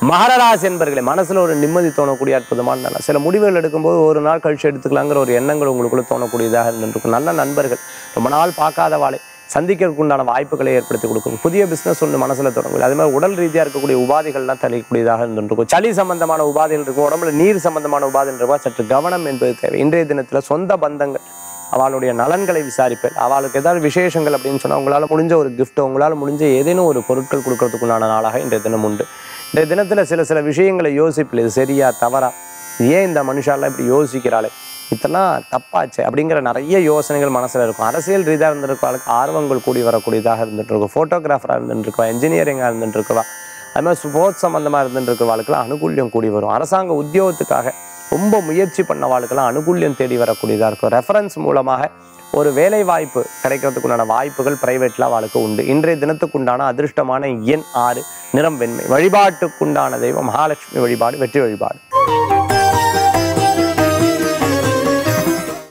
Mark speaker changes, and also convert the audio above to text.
Speaker 1: மகர ராசி என்பர்களே மனசுல ஒரு நிம்மதி தோணக்கூடிய அற்புதமான நாள் சில முடிவுகள் எடுக்கும்போது ஒரு நாள் கழிச்சு எடுத்துக்கலாங்கிற ஒரு எண்ணங்கள் உங்களுக்குள்ள தோணக்கூடியதாக இருந்திருக்கும் நல்ல நண்பர்கள் ரொம்ப நாள் பார்க்காத வாழை சந்திக்கிறதுக்கு உண்டான வாய்ப்புகளை ஏற்படுத்தி கொடுக்கும் புதிய பிசினஸ் ஒன்று மனசுல தொடங்கும் அதே மாதிரி உடல் ரீதியா இருக்கக்கூடிய உபாதைகள்லாம் தெளியக்கூடியதாக இருந்திருக்கும் சளி சம்பந்தமான உபாதைகள் இருக்கும் உடம்புல நீர் சம்பந்தமான உபாதைகள் இருக்கும் சற்று கவனம் என்பது தேவை இன்றைய தினத்துல சொந்த பந்தங்கள் அவளுடைய நலன்களை விசாரிப்பேன் அவளுக்கு ஏதாவது விசேஷங்கள் அப்படின்னு சொன்னா உங்களால முடிஞ்ச ஒரு gift உங்களால முடிஞ்ச ஏதேனும் ஒரு பொருட்கள் கொடுக்கறதுக்குண்டான நாளாக இன்றைய தினம் உண்டு இன்றைய தினத்துல சில சில விஷயங்களை யோசிப்பில் இது சரியா தவறா இது ஏன் இந்த மனுஷாலாம் இப்படி யோசிக்கிறாளே இதெல்லாம் தப்பாச்சு அப்படிங்கிற நிறைய யோசனைகள் மனசுல இருக்கும் அரசியல் ரீதியாக இருந்திருக்கவாளுக்கு ஆர்வங்கள் கூடி வரக்கூடியதாக இருந்துட்டு இருக்கும் ஃபோட்டோகிராஃபராக இருந்துட்டு இருக்கவா இன்ஜினியரிங்காக இருந்துட்டு இருக்கவா அது மாதிரி ஸ்போர்ட்ஸ் சம்மந்தமாக இருந்துட்டு இருக்கவாளுக்கெல்லாம் அனுகூல்யம் கூடி வரும் அரசாங்க உத்தியோகத்துக்காக ரொம்ப முயற்சி பண்ண வாழ்க்கெல்லாம் அனுகூல்யம் தேடி வரக்கூடியதாக இருக்கும் ரெஃபரன்ஸ் மூலமாக ஒரு வேலை வாய்ப்பு கிடைக்கிறதுக்குண்டான வாய்ப்புகள் பிரைவேட்ல அவளுக்கு உண்டு இன்றைய தினத்துக்குண்டான அதிர்ஷ்டமான எண் ஆறு நிறம் வெண்மை வழிபாட்டுக்குண்டான தெய்வம் மகாலட்சுமி வழிபாடு வெற்றி வழிபாடு